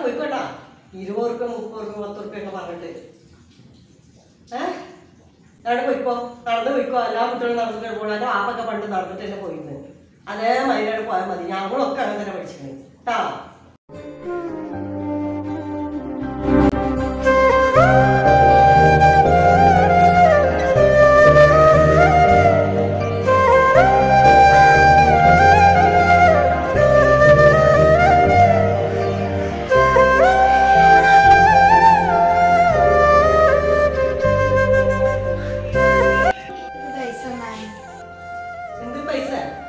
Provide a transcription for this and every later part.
പോയിക്കോട്ടാ ഇരുപത് റുപ്യ മുപ്പത് റുപ്യ പത്ത് റുപ്യ ഒക്കെ പറഞ്ഞിട്ട് ഏഹ് അവിടെ പോയിക്കോ നടന്ന് പോയിക്കോ എല്ലാ കുട്ടികളും നടന്നിട്ട് പോകാൻ ആപ്പൊക്കെ പണ്ട് നടന്നിട്ട് തന്നെ പോയിരുന്നു അതേ മൈനാട് പോയാൽ മതി ഞങ്ങളൊക്കെ അങ്ങനെ തന്നെ പഠിച്ചിരുന്നു കേട്ടാ പൈസ ഉണ്ടായി എന്ത് പൈസ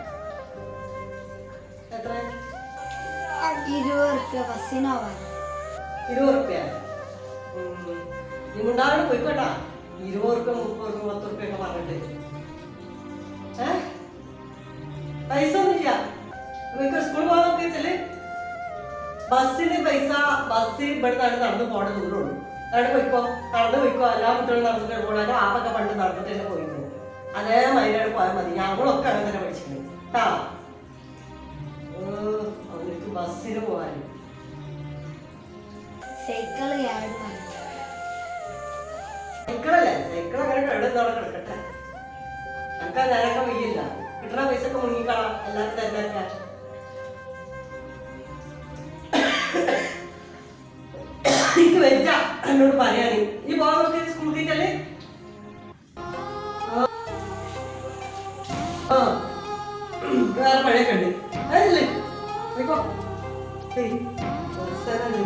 എത്ര ഇരുപത് റുപ്യ ബസ്സിന് പോവാൻ ഇരുപത് റുപ്യ നിമുണ്ടാവിടെ പോയിക്കോട്ടാ ഇരുപത് റുപ്യ മുപ്പത് റുപ്യ പത്ത് റുപ്യ ഒക്കെ പറഞ്ഞിട്ട് ഏ പൈസ ഒന്നുമില്ല നിങ്ങൾക്ക് സ്കൂളിൽ പോകാൻ നോക്കിച്ചല്ലേ ബസ്സിന് പൈസ ബസ് ഇവിടെ നിന്ന് നടന്ന് പോണ ദൂരമുള്ളൂ അവിടെ പോയിക്കോ നടന്ന് പോയിക്കോ എല്ലാ കുട്ടികളും നടന്നിട്ട് പോകാൻ ആപ്പൊക്കെ പണ്ട് നടന്നിട്ട് തന്നെ പോയിരുന്നു അതേ മൈനാട് പോയാൽ മതി ഞങ്ങളൊക്കെ അങ്ങനെ തന്നെ പഠിച്ചിരുന്നു കേട്ടാ അവർക്ക് ബസ്സിന് പോകാൻ സൈക്കിള് കേട് വന്നു സൈക്കിളല്ലേ സൈക്കിൾ അങ്ങനെ കേടുന്നവിടെ കിടക്കട്ടെ എനിക്ക് നേരൊക്കെ വയ്യില്ല കിട്ടുന്ന പൈസ ഒക്കെ മുങ്ങിക്കളാം എല്ലാവരും തന്നെ എനിക്ക് വെച്ച എന്നോട് പറയാന് ഈ പോകാൻ നോക്കി സ്കൂളിൽ ടീച്ചല്ലേ ആ വേറെ പഴയൊക്കെ ഉണ്ട് അതല്ലേ പോയിക്കോ ശരി അവസരമല്ലേ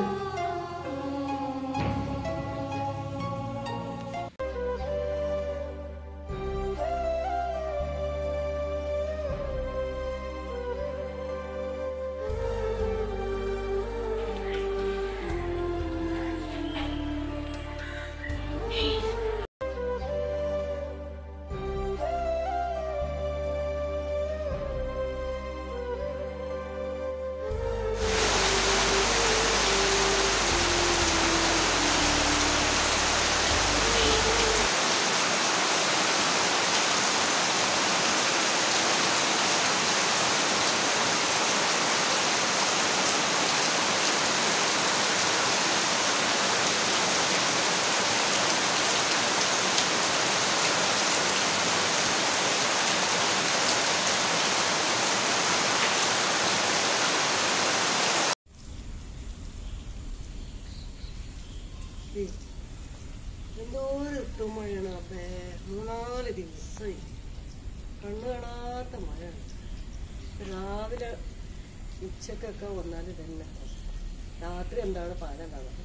എന്തോ ഒരു ഇട്ടുമഴയാണ് അപ്പേ മൂന്നാല് ദിവസമായി കണ്ണു കാണാത്ത മഴയാണ് രാവിലെ ഉച്ചക്കൊക്കെ വന്നാൽ തന്നെ രാത്രി എന്താണ് പാല ഉണ്ടാകുന്നത്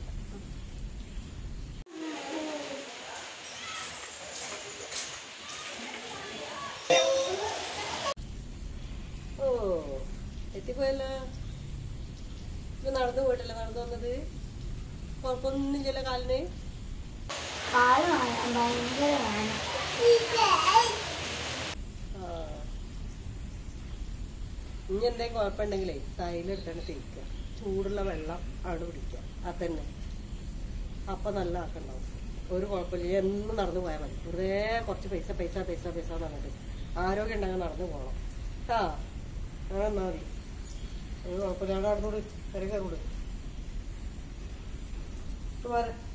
ഓ എത്തിപ്പോയല്ലോ ഇത് നടന്നു പോയിട്ടല്ലേ നടന്നു വന്നത് കുഴപ്പമൊന്നും ചില കാലിന് കാല് വേണം ഭയങ്കര വേണം ആ. ഇനി എന്തെങ്കിലും കുഴപ്പമുണ്ടെങ്കിലേ തൈലെടുത്താണ് തേക്കുക ചൂടുള്ള വെള്ളം അവിടെ പിടിക്കുക അതന്നെ അപ്പൊ നല്ല ആക്കുണ്ടാവും ഒരു കുഴപ്പമില്ല എന്നും നടന്നു പോയാൽ മതി വെറുതെ കുറച്ച് പൈസ പൈസ പൈസ പൈസ എന്ന് പറഞ്ഞിട്ട് ആരോഗ്യം ഉണ്ടെങ്കിൽ നടന്നു പോകണം കേട്ടാ അങ്ങനെ എന്നാ മതി ഒരു കുഴപ്പമില്ല അവിടെ നടന്നോട് തിരക്കോട് പോരെ